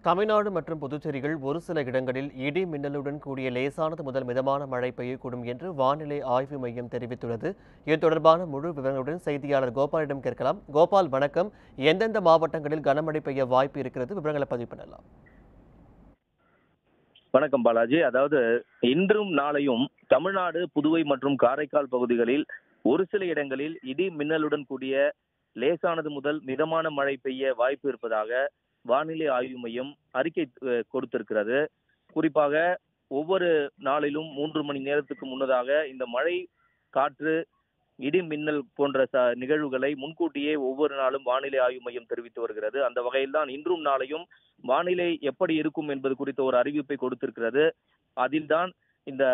தமிழ்நாடு மற்றும் புதுச்சேரியில் ஒரு சில இடங்களில் இடி மின்னலுடன் கூடிய லேசானது முதல் மிதமான மழை பெய்யக்கூடும் என்று வானிலை ஆய்வு மையம் தெரிவித்துள்ளது இது தொடர்பான முழு விவரங்களுடன் செய்தியாளர் கோபாலிடம் கேட்கலாம் கோபால் வணக்கம் எந்தெந்த மாவட்டங்களில் கனமழை பெய்ய வாய்ப்பு இருக்கிறது விவரங்களை பதிவு பண்ணலாம் வணக்கம் பாலாஜி அதாவது இன்றும் நாளையும் தமிழ்நாடு புதுவை மற்றும் காரைக்கால் பகுதிகளில் ஒரு சில இடங்களில் இடி மின்னலுடன் கூடிய லேசானது முதல் மிதமான மழை பெய்ய வாய்ப்பு இருப்பதாக வானிலை ஆய்வு மையம் அறிக்கை அஹ், கொடுத்திருக்கிறது குறிப்பாக ஒவ்வொரு நாளிலும் மூன்று மணி நேரத்துக்கு முன்னதாக இந்த மழை காற்று இடி மின்னல் போன்ற ச நிகழ்வுகளை முன்கூட்டியே ஒவ்வொரு நாளும் வானிலை ஆய்வு மையம் தெரிவித்து வருகிறது அந்த வகையில் தான் இன்றும் நாளையும் வானிலை எப்படி இருக்கும் என்பது குறித்த ஒரு அறிவிப்பை கொடுத்திருக்கிறது அதில்தான் இந்த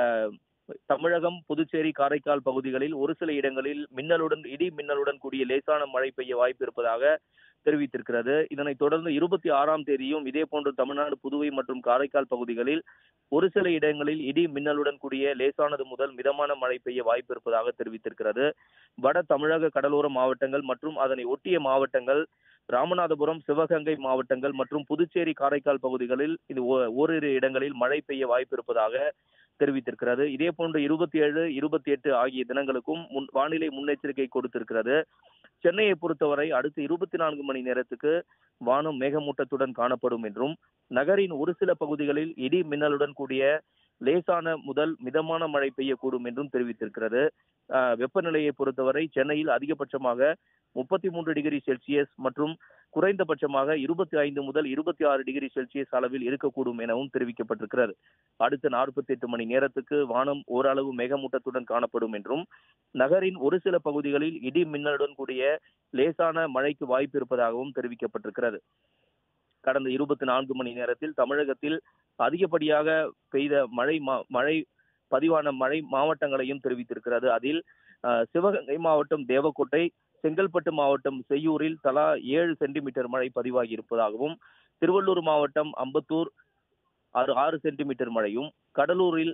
தமிழகம் புதுச்சேரி காரைக்கால் பகுதிகளில் ஒரு சில இடங்களில் மின்னலுடன் இடி மின்னலுடன் கூடிய லேசான மழை பெய்ய வாய்ப்பு இருப்பதாக தெரிவித்திருக்கிறது இதனைத் தொடர்ந்து இருபத்தி ஆறாம் தேதியும் இதே போன்று தமிழ்நாடு புதுவை மற்றும் காரைக்கால் பகுதிகளில் ஒரு சில இடங்களில் இடி மின்னலுடன் கூடிய லேசானது முதல் மிதமான மழை பெய்ய வாய்ப்பு இருப்பதாக தெரிவித்திருக்கிறது வட தமிழக கடலோர மாவட்டங்கள் மற்றும் அதனை ஒட்டிய மாவட்டங்கள் ராமநாதபுரம் சிவகங்கை மாவட்டங்கள் மற்றும் புதுச்சேரி காரைக்கால் பகுதிகளில் இது ஓ- ஓரிரு இடங்களில் மழை பெய்ய வாய்ப்பு இருப்பதாக தெரிவித்திருக்கிறது இதே போன்று இருபத்தி ஏழு இருபத்தி எட்டு ஆகிய தினங்களுக்கும் முன் வானிலை முன்னெச்சரிக்கை கொடுத்திருக்கிறது சென்னையை பொறுத்தவரை அடுத்த இருபத்தி நான்கு மணி நேரத்துக்கு வானம் மேகமூட்டத்துடன் காணப்படும் என்றும் நகரின் ஒரு சில பகுதிகளில் இடி மின்னலுடன் கூடிய லேசான முதல் மிதமான மழை பெய்யக்கூடும் என்றும் தெரிவித்திருக்கிறது ஆஹ் வெப்பநிலையை பொறுத்தவரை சென்னையில் அதிகபட்சமாக முப்பத்தி மூன்று டிகிரி செல்சியஸ் மற்றும் குறைந்தபட்சமாக இருபத்தி ஐந்து முதல் இருபத்தி ஆறு டிகிரி செல்சியஸ் அளவில் இருக்கக்கூடும் எனவும் தெரிவிக்கப்பட்டிருக்கிறது அடுத்த நாற்பத்தி எட்டு மணி நேரத்துக்கு வானம் ஓரளவு மேகமூட்டத்துடன் காணப்படும் என்றும் நகரின் ஒரு சில பகுதிகளில் இடி மின்னலுடன் கூடிய லேசான மழைக்கு வாய்ப்பு இருப்பதாகவும் தெரிவிக்கப்பட்டிருக்கிறது கடந்த இருபத்தி நான்கு மணி நேரத்தில் தமிழகத்தில் அதிகப்படியாக பெய்த மழை மா- மழை பதிவான மழை மாவட்டங்களையும் தெரிவித்திருக்கிறது அதில் அஹ், சிவகங்கை மாவட்டம் தேவக்கோட்டை செங்கல்பட்டு மாவட்டம் செய்யூரில் தலா ஏழு சென்டிமீட்டர் மழை பதிவாகி இருப்பதாகவும் திருவள்ளூர் மாவட்டம் அம்பத்தூர் ஆறு ஆறு சென்டிமீட்டர் மழையும் கடலூரில்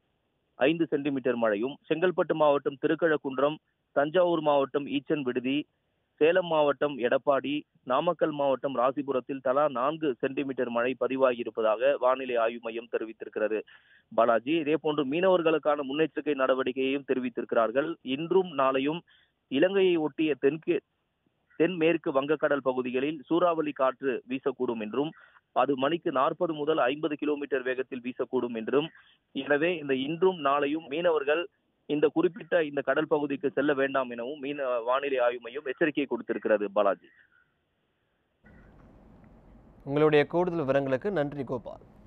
ஐந்து சென்டிமீட்டர் மழையும் செங்கல்பட்டு மாவட்டம் திருக்கழக்குன்றம் தஞ்சாவூர் மாவட்டம் ஈச்சன் விடுதி சேலம் மாவட்டம் எடப்பாடி நாமக்கல் மாவட்டம் ராசிபுரத்தில் தலா நான்கு சென்டிமீட்டர் மழை பதிவாகி இருப்பதாக வானிலை ஆய்வு மையம் தெரிவித்திருக்கிறது பாலாஜி இதே போன்று மீனவர்களுக்கான முன்னெச்சரிக்கை நடவடிக்கையையும் தெரிவித்திருக்கிறார்கள் இன்றும் நாளையும் இலங்கையை ஒட்டிய தென்கே தென்மேற்கு வங்கக்கடல் பகுதிகளில் சூறாவளி காற்று வீசக்கூடும் என்றும் அது மணிக்கு நாற்பது முதல் ஐம்பது கிலோமீட்டர் வேகத்தில் வீசக்கூடும் என்றும் எனவே இந்த இன்றும் நாளையும் மீனவர்கள் இந்த குறிப்பிட்ட இந்த கடல் பகுதிக்கு செல்ல வேண்டாம் எனவும் மீன வானிலை ஆய்வு மையம் எச்சரிக்கை கொடுத்திருக்கிறது பாலாஜி உங்களுடைய கூடுதல் விவரங்களுக்கு நன்றி கோபால்